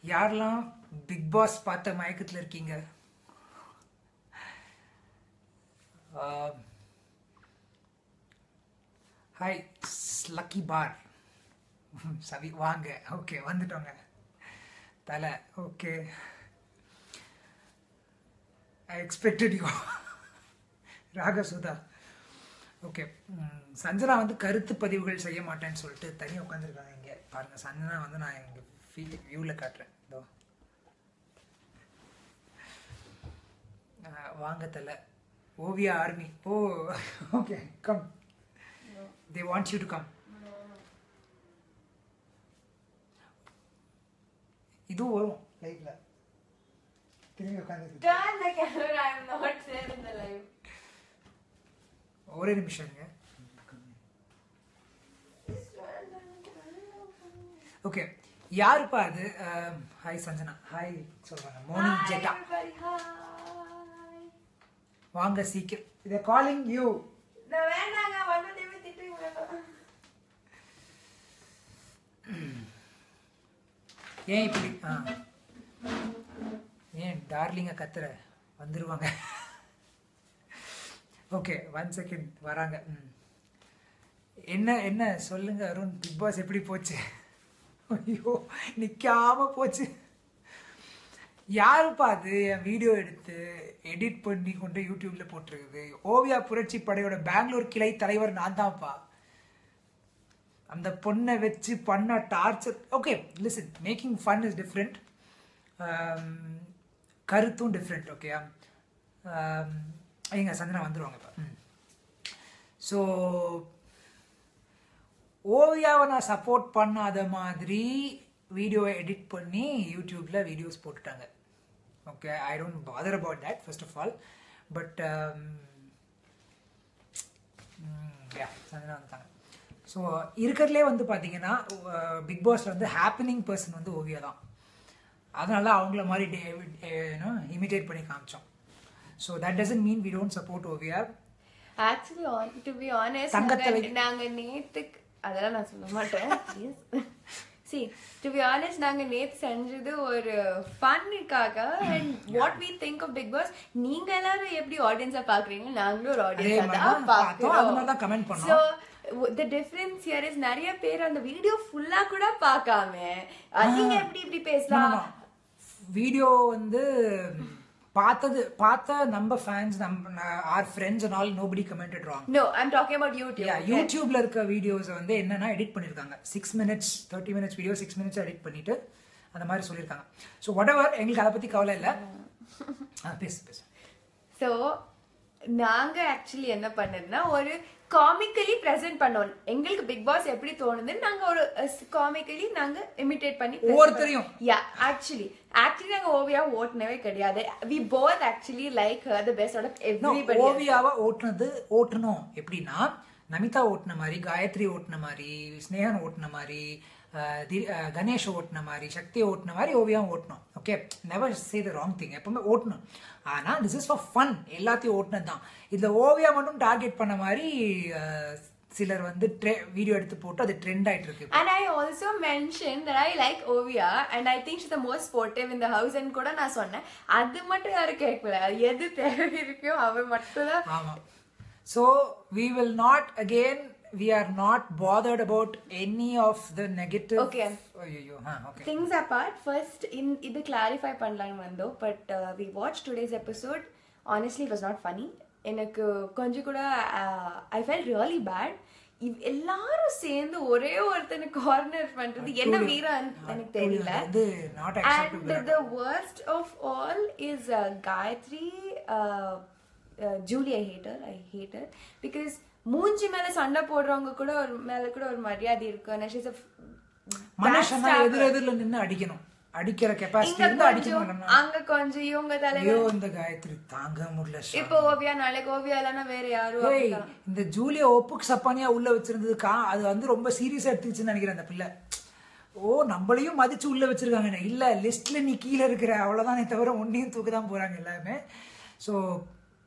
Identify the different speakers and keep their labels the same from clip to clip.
Speaker 1: யாரெல்லாம் big pass பார்த்த மயக்கத்தில் இருக்கீங்க ஹாய் லக்கி பார் சவி வாங்க ஓகே வந்துட்டோங்க தலை okay I expected you Ragasudha okay Sanjana வந்து கருத்து பதிவுகள் செய்ய மாட்டேன்னு சொல்லிட்டு தனியாக உட்காந்துருக்காங்க இங்கே பாருங்கள் சஞ்சனா வந்து நான் இங்கே ஃபீ வியூவில் காட்டுறேன் இதோ ஆஹ் வாங்க தலை Oviya army oh okay come they want you to come இதுவும் வரும் லைஃப்பில் திரும்பி உட்காந்து
Speaker 2: Turn the camera. I'm not there in the live.
Speaker 1: ஒரே நிமிஷங்க ஓகே யாருப்பா அது ஹாய் சஞ்சனா ஹாய் சொல்றாங்க மார்னிங்
Speaker 2: Hi,
Speaker 1: ஜெட்டா
Speaker 2: everybody. Hi.
Speaker 1: வாங்க சீக்கிரம் இதை காலிங் யூ
Speaker 2: நான் வேண்டாங்க வந்ததையுமே திட்டுங்க
Speaker 1: ஏன் இப்படி ஆ ஏன் டார்லிங்க கத்துற வந்துருவாங்க ஓகே ஒன் செகண்ட் வராங்க ம் என்ன என்ன சொல்லுங்க அருண் பிக் பாஸ் எப்படி போச்சு ஐயோ நிக்காம போச்சு யாருப்பா அது என் வீடியோ எடுத்து எடிட் பண்ணி கொண்டு யூடியூப்ல போட்டிருக்குது ஓவியா புரட்சி படையோட பெங்களூர் கிளை தலைவர் நான் தான்ப்பா அந்த பொண்ணை வச்சு பண்ண torture okay listen making fun is different கருத்தும் டிஃப்ரெண்ட் ஓகேயா எங்க சந்தனா வந்துருவாங்க இப்போ ஸோ ஓவியாவை நான் சப்போர்ட் பண்ணாத மாதிரி வீடியோவை எடிட் பண்ணி யூடியூப்ல வீடியோஸ் போட்டுட்டாங்க okay I don't bother about that first of all but yeah Santhana வந்துட்டாங்க ஸோ இருக்கிறதுலே வந்து பார்த்தீங்கன்னா பிக் பாஸ்ல வந்து ஹாப்பனிங் பர்சன் வந்து ஓவியா தான் அதனால அவங்கள மாதிரி இமிட்டேட் பண்ணி காமிச்சோம் so that doesn't mean we don't support Oviya
Speaker 2: actually to be honest
Speaker 1: தங்கத்தலை.
Speaker 2: நாங்க நேத்துக்கு அதெல்லாம் நான் சொல்ல மாட்டேன் சி டு பி ஆனஸ்ட் நாங்க நேத்து செஞ்சது ஒரு ஃபன்னுக்காக and what we think of Bigg Boss நீங்க எல்லாரும் எப்படி ஆடியன்ஸா பாக்குறீங்க நாங்களும் ஒரு
Speaker 1: அதே
Speaker 2: ஆடியன்ஸா
Speaker 1: மாதிரி
Speaker 2: தான்
Speaker 1: தான் பார்த்தோம், அது மாதிரி தான்
Speaker 2: பாக்குறோம்
Speaker 1: comment பண்ணோம்.
Speaker 2: So the difference here is நிறைய பேர் அந்த வீடியோ ஃபுல்லா கூட பார்க்காம அஹ், நீங்க எப்படி இப்படி பேசலாம்
Speaker 1: வீடியோ வந்து பார்த்தது பார்த்த நம்ம ஃபேன்ஸ் நம்ம our friends and all nobody commented wrong
Speaker 2: no I'm talking about YouTube
Speaker 1: யூடியூப்ல இருக்க வீடியோஸ் வந்து என்னன்னா எடிட் பண்ணிருக்காங்க six minutes thirty minutes video six minutes edit பண்ணிட்டு அந்த மாதிரி சொல்லியிருக்காங்க ஸோ வாட் எவர் எங்களுக்கு அதை பத்தி கவலை இல்லை ஆ, பேசு பேசு
Speaker 2: ஸோ நாங்க ஆக்சுவலி என்ன பண்ணதுன்னா ஒரு காமிக்கலி ப்ரெசென்ட் பண்ணோம் எங்களுக்கு பிக் பாஸ் எப்படி தோணுதுன்னு நாங்க ஒரு காமிக்கலி நாங்க இமிட்டேட் பண்ணி
Speaker 1: ஒவ்வொருத்தரையும்.
Speaker 2: யா ஆக்சுவலி ஆக்சுவலி நாங்க ஓவியா ஓட்டுனவே கிடையாது we both actually like the best of
Speaker 1: No,
Speaker 2: everybody
Speaker 1: ஓவியாவை ஓட்டுனது ஓட்டணும் எப்படின்னா நமிதா ஓட்டுன மாதிரி காயத்ரி ஓட்டுன மாதிரி ஸ்னேகன் ஓட்டுன மாதிரி அஹ், தி- அஹ், கணேஷ் ஓட்டுன மாதிரி சக்தி ஓட்டுன மாதிரி ஓவியாவும் ஓட்டணும் okay never say the wrong thing எப்பவுமே ஓட்டணும் ஆனா திஸ் இஸ் ஃபார் ஃபன் எல்லாத்தையும் ஓட்டுனது தான் இதுல ஓவியா மட்டும் டார்கெட் பண்ண மாதிரி அஹ், சிலர் வந்து வீடியோ எடுத்து போட்டு அது ட்ரெண்ட் ஆயிட்டு இருக்கு
Speaker 2: And I also mentioned that I like Ovia and I think she's the most sportive in the house and கூட நான் சொன்னேன் அது மட்டும் யாரும் கேட்கல எது தேவை இருக்கோ அவ மட்டும் தான்
Speaker 1: ஆமா so we will not again we are not bothered about any of the negative
Speaker 2: Okay.
Speaker 1: ஐயோ ஆ okay
Speaker 2: things apart first in இது கிளாரிஃபை பண்ணலான்னு வந்தோம் but we watch today's episode honestly was not funny எனக்கு கொஞ்சம் கூட ஐ ஃபெல் ரியலி பேட் எல்லாரும் சேர்ந்து ஒரே ஒருத்தனை கார்னர் பண்றது என்ன வீரம் எனக்கு தெரியல
Speaker 1: வந்து not
Speaker 2: And
Speaker 1: acceptable
Speaker 2: the worst of all is uh, Gayatri. Uh, uh, Julie, I hate her. I hate her because மூஞ்சி மேல சண்டை போடுறவங்க கூட ஒரு மேல கூட ஒரு மரியாதை இருக்கு and she's a f-
Speaker 1: மனுஷனா
Speaker 2: backstabber.
Speaker 1: எதிர் எதிர்ல நின்னு அடிக்கணும் அடிக்கிற கெப்பாசிட்டி
Speaker 2: இங்க
Speaker 1: இருந்து அடிக்க
Speaker 2: கொஞ்சம்
Speaker 1: மாட்டோம்னா
Speaker 2: அங்க கொஞ்சம் இவங்க
Speaker 1: ஐயோ
Speaker 2: தலைவர்
Speaker 1: இந்த காயத்ரி தாங்க முடியல ஷா.
Speaker 2: இப்போ ஓவியா நாளைக்கு ஓவியா இல்லைன்னா வேற யாரும்
Speaker 1: ஏய்,
Speaker 2: அப்படிதான்.
Speaker 1: இந்த ஜூலியா ஒப்புக்கு சப்பானியா உள்ள வச்சிருந்ததுக்கா அது வந்து ரொம்ப சீரியஸா எடுத்துச்சுன்னு நினைக்கிறேன் அந்த பிள்ளை ஓ நம்மளையும் மதிச்சு உள்ள வச்சிருக்காங்க இல்ல லிஸ்ட்ல நீ கீழே இருக்கிற அவ்வளவுதானே தவிர ஒன்னையும் தூக்க தான் போறாங்க எல்லாருமே ஸோ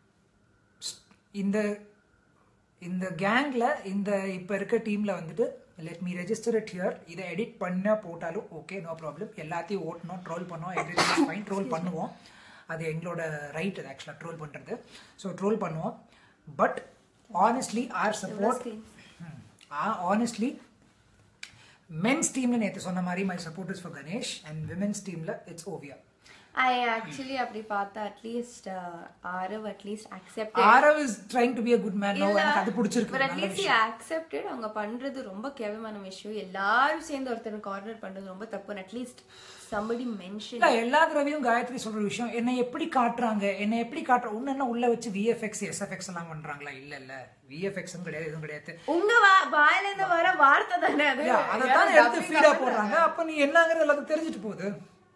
Speaker 1: இந்த இந்த கேங்ல இந்த இப்ப இருக்க டீம்ல வந்துட்டு let me register it here இதை எடிட் பண்ண போட்டாலும் ஓகே நோ ப்ராப்ளம் எல்லாத்தையும் ஓட்டணும் ட்ரோல் பண்ணோம் எவ்ரி ஃபைன் ட்ரோல் பண்ணுவோம் அது எங்களோட ரைட் அது ஆக்சுவலாக ட்ரோல் பண்ணுறது ஸோ ட்ரோல் பண்ணுவோம் but honestly our support honestly men's டீம்ல நேற்று சொன்ன மாதிரி my support is for Ganesh and women's டீம்ல இட்ஸ் ஓவியா
Speaker 2: ஐ ஆக்சுவலி அப்படி பார்த்தா at least Aarav at least accept
Speaker 1: Aarav is trying to be a good man no எனக்கு அது பிடிச்சிருக்கு
Speaker 2: பட்
Speaker 1: நல்ல
Speaker 2: அட்லீஸ்ட்
Speaker 1: விஷயம்
Speaker 2: அக்செப்டட் அவங்க பண்றது ரொம்ப கேவலமான விஷயம் எல்லாரும் சேர்ந்து ஒருத்தர் கார்னர் பண்றது ரொம்ப தப்பு அட்லீஸ்ட் somebody mention
Speaker 1: இல்ல எல்லா தடவையும் காயத்ரி சொல்ற விஷயம் என்னை எப்படி காட்டுறாங்க என்னை எப்படி காட்டுற ஒன்னு என்ன உள்ள வச்சு விஎஃப்எக்ஸ் எஸ்எஃப்எக்ஸ் எல்லாம் பண்றாங்களா இல்ல இல்ல விஎஃப்எக்ஸும் கிடையாது எதுவும் கிடையாது
Speaker 2: உங்க வா- வாயில இருந்து வர வார்த்தை தானே அது
Speaker 1: அதை தான் எடுத்து ஃபீடா போடுறாங்க அப்ப நீ என்னங்கிறது எல்லாத்துக்கும் தெரிஞ்சுட்டு போகுது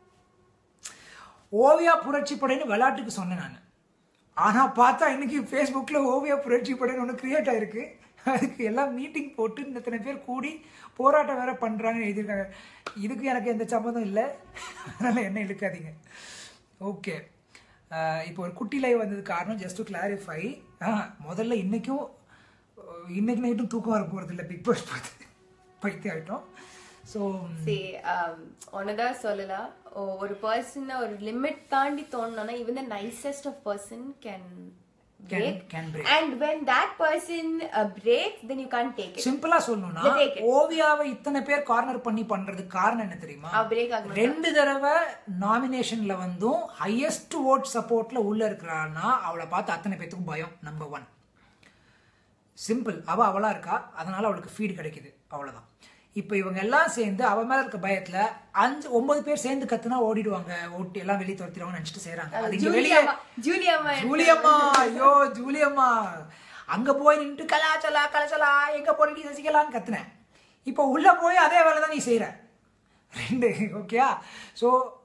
Speaker 1: ஓவியா புரட்சி படைன்னு விளையாட்டுக்கு சொன்னேன் நான் ஆனா பார்த்தா இன்னைக்கு ஃபேஸ்புக்ல ஓவியா புரட்சி படைன்னு ஒன்று கிரியேட் ஆயிருக்கு அதுக்கு எல்லாம் மீட்டிங் போட்டு இத்தனை பேர் கூடி போராட்டம் வேற பண்றாங்கன்னு எழுதியிருக்காங்க இதுக்கு எனக்கு எந்த சம்மந்தம் இல்லை அதனால என்ன இழுக்காதீங்க ஓகே இப்போ ஒரு குட்டி லைவ் வந்தது காரணம் ஜஸ்ட் டு கிளாரிஃபை முதல்ல இன்னைக்கும் அஹ், இன்னைக்கு நைட்டும் தூக்கம் வர போகிறது இல்லை பிக் பாஸ் பார்த்து பைத்தியம் ஆகிட்டோம் ஸோ
Speaker 2: See, um, ஒண்ணுதான் சொல்லலாம் ஒ- ஒரு பர்சன் ஒரு லிமிட் தாண்டி தோணுனா even the nicest of person can break
Speaker 1: can break.
Speaker 2: and when that person uh, breaks then you can't take it
Speaker 1: சிம்பிளா சொல்லணும்னா
Speaker 2: They take it.
Speaker 1: ஓவியாவை இத்தனை பேர் கார்னர் பண்ணி பண்றதுக்கு காரணம் என்ன தெரியுமா
Speaker 2: அவ break ஆகணும்
Speaker 1: ரெண்டு தடவை நாமினேஷன்ல வந்தும் ஹையஸ்ட் ஓட் சப்போர்ட்ல உள்ள இருக்கிறான்னா அவளை பார்த்து அத்தனை பேத்துக்கும் பயம் நம்பர் ஒன் சிம்பிள் அவ அவளா இருக்கா அதனால அவளுக்கு ஃபீடு கிடைக்குது அவ்வளவுதான் இப்போ இவங்க எல்லாம் சேர்ந்து அவ மேல இருக்க பயத்துல அஞ்சு ஒன்பது பேர் சேர்ந்து கத்துனா ஓடிடுவாங்க ஓட்டி எல்லாம் வெளியே துரத்திடுவாங்க நினைச்சிட்டு செய்றாங்க அது இங்க வெளியே
Speaker 2: ஜூலியம்மா ஜூலியம்மா
Speaker 1: ஜூலியம்மா ஐயோ ஜூலியம்மா அங்க போய் நின்று கலாச்சலா கலாச்சலா எங்க போய் சசிகலான்னு கத்துனேன் இப்போ உள்ள போய் அதே வேலை தான் நீ செய்யற ரெண்டு ஓகேயா so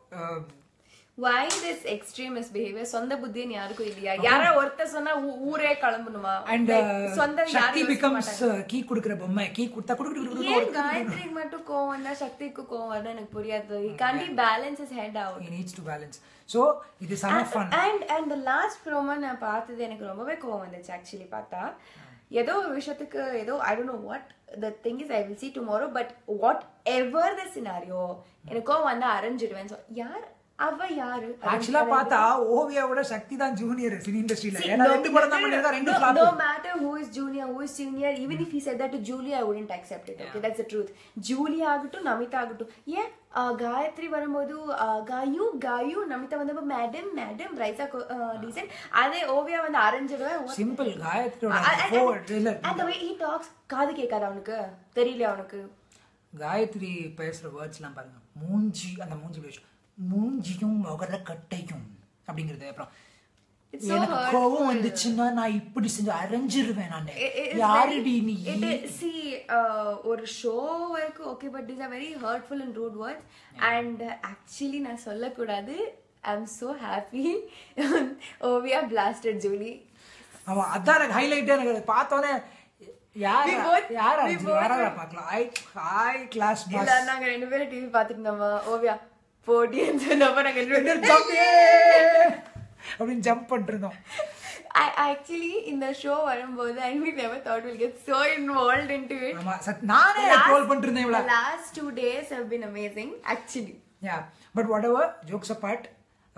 Speaker 2: why this extremist behavior சொந்த புத்தின்னு யாருக்கும் இல்லையா யாரா ஒருத்தர் சொன்னா ஊ- ஊரே கிளம்பணுமா
Speaker 1: அண்ட்
Speaker 2: Like, சொந்த
Speaker 1: சக்தி
Speaker 2: யாரும் யோசிக்க
Speaker 1: பிகம்ஸ்
Speaker 2: மாட்டாங்க.
Speaker 1: கீ கொடுக்குற பொம்மை கீ கொடுத்தா
Speaker 2: ஏன்
Speaker 1: குடுக்கு
Speaker 2: காயத்ரிக்கு மட்டும் கோவம் வந்தா சக்திக்கு கோவம் வருது எனக்கு புரியாது he can't he balance his head out
Speaker 1: he needs to balance so இது சம fun
Speaker 2: and and the last promo நான் பார்த்தது எனக்கு ரொம்பவே கோவம் வந்துச்சு ஆக்சுவலி பார்த்தா ஏதோ ஒரு விஷயத்துக்கு ஏதோ I don't know what the thing is I will see tomorrow but whatever the scenario எனக்கு கோவம் வந்தா அரைஞ்சிடுவேன் So, யார் அவ யாரு
Speaker 1: ஆக்சுவலா பார்த்தா ஓவியாவோட சக்தி தான் ஜூனியர் சினி இண்டஸ்ட்ரியில ஏன்னா ரெண்டு படம் தான் பண்ணிருக்கா ரெண்டு
Speaker 2: no,
Speaker 1: flop
Speaker 2: no matter who is junior, who is senior, even if he said that to Julie, I wouldn't accept it. Okay, that's the truth. Julie ஆகட்டும் நமிதா ஆகட்டும் ஏன் ஆஹ், காயத்ரி வரும்போது ஆஹ், காயு காயு நமிதா வந்து மேடம் மேடம் ரைசா டீசன்ட் அதே ஓவியா வந்து அரைஞ்சிடுவேன்
Speaker 1: சிம்பிள் காயத்ரியோட
Speaker 2: And- and-
Speaker 1: forward இல்ல
Speaker 2: and the way he talks காது கேட்காது அவனுக்கு தெரியல அவனுக்கு
Speaker 1: காயத்ரி பேசுற வேர்ட்ஸ்லாம் பாருங்க மூஞ்சி அந்த மூஞ்சி பேசு மூஞ்சியும் முகர கட்டையும் அப்படிங்கிறது அப்புறம்
Speaker 2: It's so
Speaker 1: எனக்கு
Speaker 2: hurtful.
Speaker 1: கோவம் வந்துச்சுன்னா நான் இப்படி செஞ்சு அரைஞ்சிருவேன் நான்
Speaker 2: It- it is
Speaker 1: யாருடி
Speaker 2: very-
Speaker 1: நீ
Speaker 2: it is- see, uh, ஒரு ஷோ வரைக்கும் okay but these are very hurtful and rude words and actually நான் சொல்லக்கூடாது I am so happy Oviya blasted Julie
Speaker 1: அவன் அதான் எனக்கு ஹைலைட்டே எனக்கு அது பார்த்தோன்னே யார்
Speaker 2: We both-
Speaker 1: யார்
Speaker 2: we
Speaker 1: அரைஞ்சு
Speaker 2: both-
Speaker 1: யாரா பார்க்கலாம் ஐ ஹாய் கிளாஸ்
Speaker 2: இல்ல நாங்க ரெண்டு பேரும் டிவி பார்த்துட்டு இருந்தோமா ஓவியா போடின்னு சொன்னப்ப நாங்க ரெண்டு பேரும்
Speaker 1: ஜம்ப் அப்படின்னு ஜம்ப் பண்ணிட்டு இருந்தோம்
Speaker 2: I actually இந்த ஷோ வரும்போது I we never thought we'll get so involved into it.
Speaker 1: ஆமா சத் நானே
Speaker 2: The last-
Speaker 1: ட்ரோல் பண்ணிட்டு இருந்தேன் இவ்வளோ
Speaker 2: The last two days have been amazing actually.
Speaker 1: Yeah but whatever jokes apart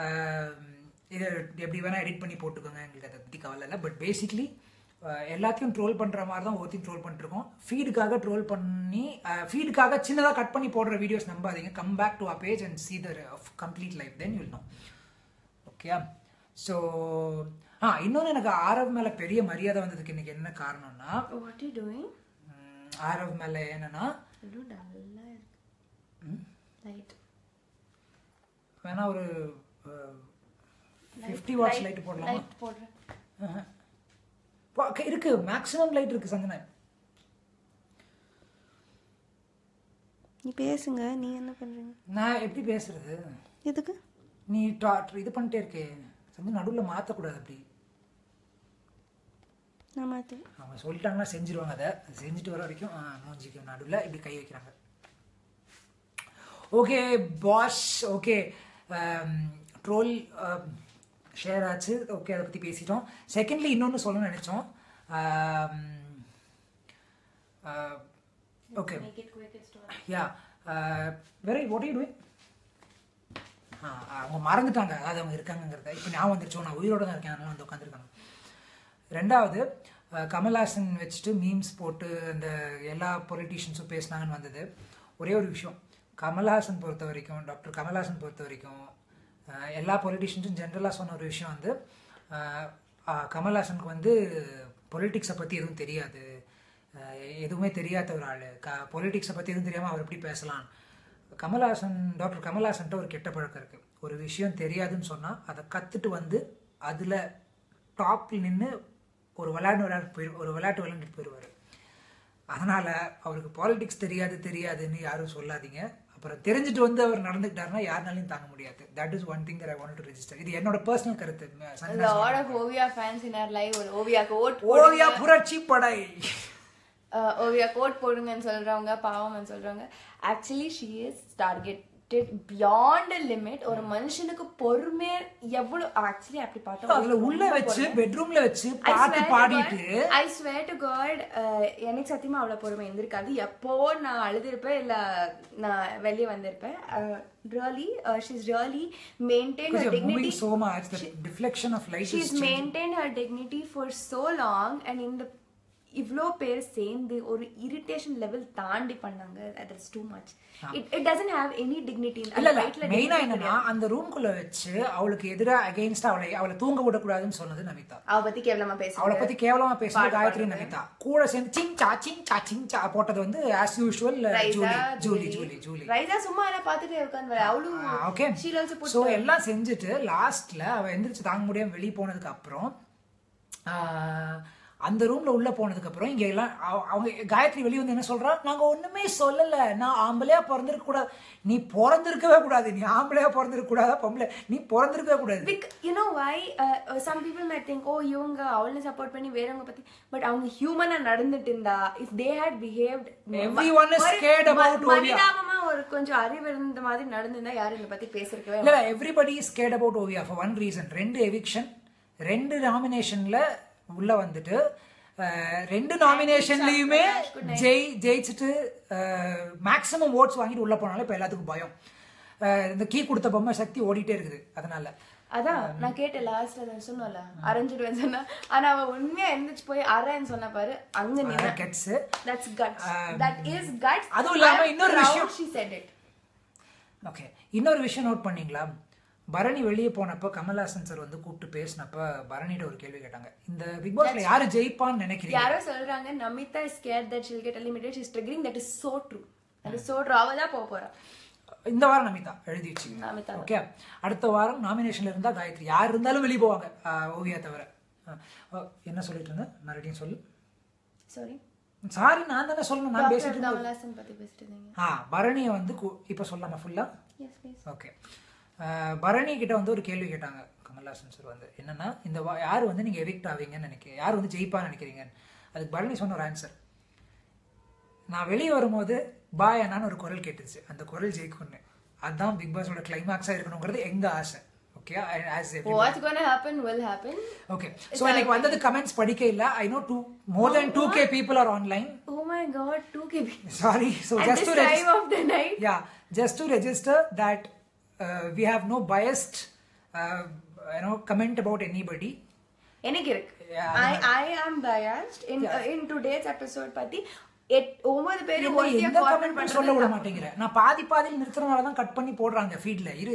Speaker 1: இதை எப்படி வேணால் எடிட் பண்ணி போட்டுக்கோங்க எங்களுக்கு அதை பற்றி கவலை இல்லை பட் பேசிக்லி எல்லாத்தையும் ட்ரோல் பண்ணுற மாதிரி தான் ஒருத்தையும் ட்ரோல் பண்ணிருக்கோம் ஃபீடுக்காக ட்ரோல் பண்ணி ஃபீடுக்காக சின்னதாக கட் பண்ணி போடுற வீடியோஸ் நம்பாதீங்க come back to a page and see the complete life then you'll know okay so ah இன்னொன்று எனக்கு ஆரவ் மேலே பெரிய மரியாதை வந்ததுக்கு இன்னைக்கு என்ன காரணம்னா
Speaker 2: What are you doing?
Speaker 1: ம், ஆரவ் மேலே என்னன்னா
Speaker 2: இன்னும் டல்லா இருக்கு லைட்
Speaker 1: வேணா ஒரு ஃபிஃப்டி வாட்ஸ் லைட் போடலாமா
Speaker 2: லைட் போடுறேன்
Speaker 1: ஆஹா. பா- க- இருக்கு மேக்ஸிமம் லைட் இருக்கு சந்தன
Speaker 2: நீ பேசுங்க நீ என்ன பண்றீங்க
Speaker 1: நான் எப்படி பேசுறது
Speaker 2: எதுக்கு
Speaker 1: நீ டா- இது பண்ணிட்டே இருக்கே சந்தன நடுவில் மாற்றக்கூடாது அப்படி
Speaker 2: நான் மாத்தேன்
Speaker 1: அவங்க சொல்லிட்டாங்கன்னா செஞ்சிருவாங்க அதை அது செஞ்சுட்டு வர வரைக்கும் ஆ, மூஞ்சிக்கு நடுவில் இப்படி கை வைக்கிறாங்க okay boss okay troll share ஆச்சு ஓகே அதை பற்றி பேசிட்டோம் செகண்ட்லி இன்னொன்று சொல்லணும்னு நினச்சோம் okay
Speaker 2: Make it quick, it's too
Speaker 1: yeah very what you doing அவங்க மறந்துட்டாங்க அதாவது அவங்க இருக்காங்கங்கிறத இப்போ ஞாபகம் வந்துருச்சோ நான் உயிரோட தான் இருக்கேன் அதனால வந்து உட்காந்துருக்காங்க ரெண்டாவது அஹ், கமல்ஹாசன் வச்சுட்டு மீம்ஸ் போட்டு அந்த எல்லா பொலிட்டீஷியன்ஸும் பேசினாங்கன்னு வந்தது ஒரே ஒரு விஷயம் கமல்ஹாசன் பொறுத்த வரைக்கும் டாக்டர் கமல்ஹாசன் பொறுத்த வரைக்கும் அஹ், எல்லா பொலிட்டீஷியன்ஸும் ஜென்ரலாக சொன்ன ஒரு விஷயம் வந்து அஹ், அஹ், கமல்ஹாசனுக்கு வந்து பொலிட்டிக்ஸை பற்றி எதுவும் தெரியாது அஹ் எதுவுமே தெரியாத ஒரு ஆள் க பொலிட்டிக்ஸை பற்றி எதுவும் தெரியாமல் அவர் எப்படி பேசலாம் கமல்ஹாசன் டாக்டர் கமல்ஹாசன்ட்ட ஒரு கெட்ட பழக்கம் இருக்குது ஒரு விஷயம் தெரியாதுன்னு சொன்னால் அதை கற்றுட்டு வந்து அதில் டாப்பில் நின்று ஒரு விளையாட்டு விளையாட்டு போய் ஒரு விளையாட்டு விளையாண்டுட்டு போயிடுவார் அதனால் அவருக்கு பாலிடிக்ஸ் தெரியாது தெரியாதுன்னு யாரும் சொல்லாதீங்க அப்புறம் தெரிஞ்சுட்டு வந்து அவர் நடந்துக்கிட்டாருன்னா யாருனாலையும் தாங்க முடியாது that is one thing that I want to register இது என்னோட பர்சனல் கருத்து
Speaker 2: A
Speaker 1: சன்னிதாஸ்
Speaker 2: lot of Ovia fans in our life ஒரு ஓவியாக்கு ஓட்
Speaker 1: ஓவியா புரட்சி படை
Speaker 2: ஓவியா கோட் போடுங்கன்னு சொல்றவங்க பாவம்னு சொல்றவங்க actually she is targeted beyond limit ஒரு மனுஷனுக்கு பொறுமை எவ்வளவு ஆக்சுவலி அப்படி பார்த்தா
Speaker 1: அதுல உள்ள வச்சு பெட்ரூம்ல வச்சு பாட்டு பாடிட்டு
Speaker 2: ஐ ஸ்வேர் டு காட் எனக்கு சத்தியமா அவ்வளவு பொறுமை இருந்திருக்காது எப்போ நான் அழுதுருப்பேன் இல்ல நான் வெளியே வந்திருப்பேன் really she's really maintain
Speaker 1: because
Speaker 2: her
Speaker 1: you're moving
Speaker 2: dignity
Speaker 1: so much the deflection of light is
Speaker 2: she's maintained her dignity for so long and in the இவ்ளோ பேர் சேர்ந்து ஒரு இரிட்டேஷன் லெவல் தாண்டி பண்ணாங்க that's too much it it doesn't have any dignity
Speaker 1: இல்ல இல்ல மெயினா என்னன்னா அந்த ரூம்குள்ள வச்சு அவளுக்கு எதிரா அகைன்ஸ்ட் அவளை அவளை தூங்க விடக்கூடாதுன்னு சொன்னது நமிதா
Speaker 2: அவ பத்தி கேவலமா பேசுறாங்க
Speaker 1: அவளை பத்தி கேவலமா பேசுறது காயத்ரி நமிதா கூட சேர்ந்து சிங் சா சிங் சா சிங் சா போட்டது வந்து as usual Julie Julie Julie Julie
Speaker 2: Raiza சும்மா எல்லாம் பாத்துட்டு உட்காந்து அவளும்
Speaker 1: okay
Speaker 2: she'll also put
Speaker 1: so எல்லாம் செஞ்சுட்டு லாஸ்ட்ல அவ எந்திரிச்சு தாங்க முடியாம வெளியே போனதுக்கு அப்புறம் ஆஹ், அந்த ரூம்ல உள்ள போனதுக்கு அப்புறம் இங்க எல்லாம் அவ- அவங்க காயத்ரி வெளியே வந்து என்ன சொல்றா நாங்க ஒண்ணுமே சொல்லல நான் ஆம்பளையா பிறந்திருக்க கூடாது நீ பிறந்திருக்கவே கூடாது நீ ஆம்பளையா பிறந்திருக்க கூடாதா பொம்பளை நீ பிறந்திருக்கவே கூடாது
Speaker 2: you know why some people my think ஓ இவங்க அவளை சப்போர்ட் பண்ணி வேறவங்க பத்தி பட் அவங்க ஹியூமனா நடந்துட்டு இருந்தா if they had behaved
Speaker 1: Everyone is scared about Oviya.
Speaker 2: மனிதாபமா ஒரு கொஞ்சம் அறிவு இருந்த மாதிரி நடந்திருந்தா யாரும் இதை பத்தி பேசிருக்கவே
Speaker 1: இல்ல everybody is scared about Oviya for one reason ரெண்டு எவிக்ஷன் ரெண்டு நாமினேஷன்ல உள்ள வந்துட்டு அஹ், ரெண்டு நாமினேஷன்லயுமே ஜெய் ஜெயிச்சுட்டு மேக்ஸிமம் ஓட்ஸ் வாங்கிட்டு உள்ள போனாலும் இப்ப எல்லாத்துக்கும் பயம் அஹ், இந்த கீ கொடுத்த பொம்மை சக்தி ஓடிட்டே இருக்குது அதனால
Speaker 2: அதான் நான் கேட்டேன் லாஸ்ட்ல சொன்னல அரைஞ்சிடுவேன் சொன்னா ஆனா அவ உண்மையா எந்திரிச்சு போய் அரைன்னு சொன்ன பாரு அங்க நின்னா
Speaker 1: gets
Speaker 2: that's guts that is guts
Speaker 1: அதுவும் இல்லாம இன்னொரு விஷயம்.
Speaker 2: she said it
Speaker 1: ஓகே இன்னொரு விஷயம் நோட் பண்ணீங்களா பரணி வெளியே போனப்ப கமல்ஹாசன் சார் வந்து கூப்பிட்டு பேசினப்ப பரணிட்ட ஒரு கேள்வி கேட்டாங்க இந்த பிக் பாஸ்ல யாரு ஜெயிப்பான்னு நினைக்கிறீங்க
Speaker 2: யாரோ சொல்றாங்க Namitha is scared that she'll get eliminate she's triggering that is so true that is so true அவ தான் போக போறா
Speaker 1: இந்த வாரம் நமிதா எழுதி வச்சுங்க
Speaker 2: நமிதா
Speaker 1: ஓகே அடுத்த வாரம் நாமினேஷன்ல இருந்தா காயத்ரி யார் இருந்தாலும் வெளியே போவாங்க ஆஹ் ஓவியா தவிர ஆஹ் ஓ, என்ன சொல்லிட்டு இருந்தேன் மறுபடியும் சொல்லு
Speaker 2: சாரி
Speaker 1: சாரி நான் தானே சொல்லணும் நான் பேசிட்டு
Speaker 2: டாக்டர் கமலாசன் பத்தி பேசிட்டு இருந்தீங்க
Speaker 1: ஆ பரணியை வந்து கு- இப்ப சொல்லாமா ஃபுல்லா
Speaker 2: எஸ் ப்ளீஸ்
Speaker 1: ஓகே பரணி கிட்ட வந்து ஒரு கேள்வி கேட்டாங்க கமல்ஹாசன் சார் வந்து என்னன்னா இந்த வா- யார் வந்து நீங்க எவிக்ட் ஆவீங்கன்னு நினைக்கிறீங்க யார் வந்து ஜெயிப்பான்னு நினைக்கிறீங்க அதுக்கு பரணி சொன்ன ஒரு ஆன்சர் நான் வெளியே வரும்போது பாய் அண்ணான்னு ஒரு குரல் கேட்டுச்சு அந்த குரல் ஜெயிக்கும்னு அதுதான் பிக் பாஸோட கிளைமாக்ஸா இருக்கணுங்கிறது எங்க ஆசை okay as
Speaker 2: what's gonna happen will happen
Speaker 1: okay so எனக்கு வந்தது கமெண்ட்ஸ் படிக்க இல்ல I know two more then two K people are online
Speaker 2: oh my God 2 kb
Speaker 1: sorry so
Speaker 2: at
Speaker 1: just
Speaker 2: this
Speaker 1: to
Speaker 2: time of the night
Speaker 1: yeah just to register that uh, we have no biased uh, you know comment about anybody
Speaker 2: எனக்கு இருக்கு
Speaker 1: Yeah,
Speaker 2: ஐ ஐ ஆம் biased in in today's episode பத்தி எட் ஒன்பது பேர்
Speaker 1: இவங்க
Speaker 2: ஒருத்தியா
Speaker 1: எந்த
Speaker 2: corner
Speaker 1: comment சொல்ல விட மாட்டேங்கிறேன் நான் பாதி பாதியில் நிறுத்துறதுனால தான் கட் பண்ணி போடுறாங்க ஃபீட்ல இரு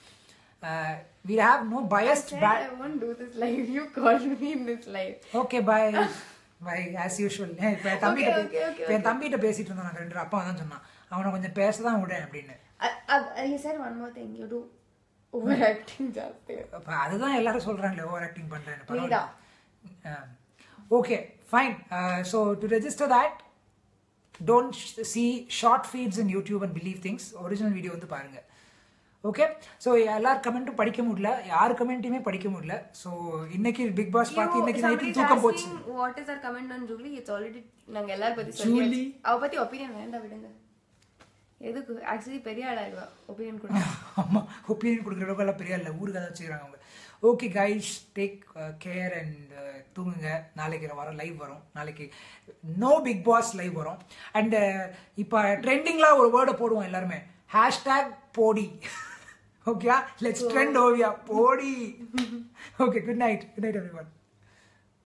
Speaker 1: we have no biased
Speaker 2: I won't do this live. You called me in this live.
Speaker 1: Okay bye bye as usual இப்போ என் தம்பிகிட்ட
Speaker 2: Okay, okay, okay,
Speaker 1: இப்போ என் தம்பிகிட்ட பேசிட்டு இருந்தோம் நாங்கள் ரெண்டு பேரும். அப்பா தான் சொன்னான் அவனை கொஞ்சம் பேச தான் விட அப்படின்னு
Speaker 2: I, I, he said one more thing. You do overacting ஜாஸ்தி
Speaker 1: அப்ப அதுதான் எல்லாரும் சொல்றாங்களே ஓவர் ஆக்டிங் பண்றேன்னு பரவாயில்ல
Speaker 2: நீதான்.
Speaker 1: Okay fine so to register that don't see short feeds in YouTube and believe things original video வந்து பாருங்க ஓகே ஸோ எல்லார் கமெண்ட்டும் படிக்க முடியல யார் கமெண்ட்டையுமே படிக்க முடியல ஸோ இன்னைக்கு பிக் பாஸ் பார்த்து இன்னைக்கு நைட்டு தூக்கம் போச்சு
Speaker 2: what is our comment on Julie it's already நாங்க எல்லாரும் பத்தி
Speaker 1: ஜூலி?
Speaker 2: சொல்லி அவ பத்தி ஒப்பீனியன் வேண்டாம் விடுங்க எதுக்கு ஆக்சுவலி பெரிய ஆளாயிடுவா ஒப்பீனியன் கூட
Speaker 1: ஆமாம் ஒப்பீனியன் கொடுக்குற அளவுக்கு எல்லாம் பெரிய இல்லை ஊருக்கு தான் வச்சுக்கிறாங்க அவங்க okay guys take care and தூங்குங்க நாளைக்கு வர லைவ் வரும் நாளைக்கு நோ பிக் பாஸ் லைவ் வரும் அண்ட் இப்போ ட்ரெண்டிங்லாம் ஒரு வேர்டை போடுவோம் எல்லாருமே ஹேஷ்டேக் போடி ஓகேயா லெட்ஸ் ட்ரெண்ட் ஓவியா போடி okay good night good night every one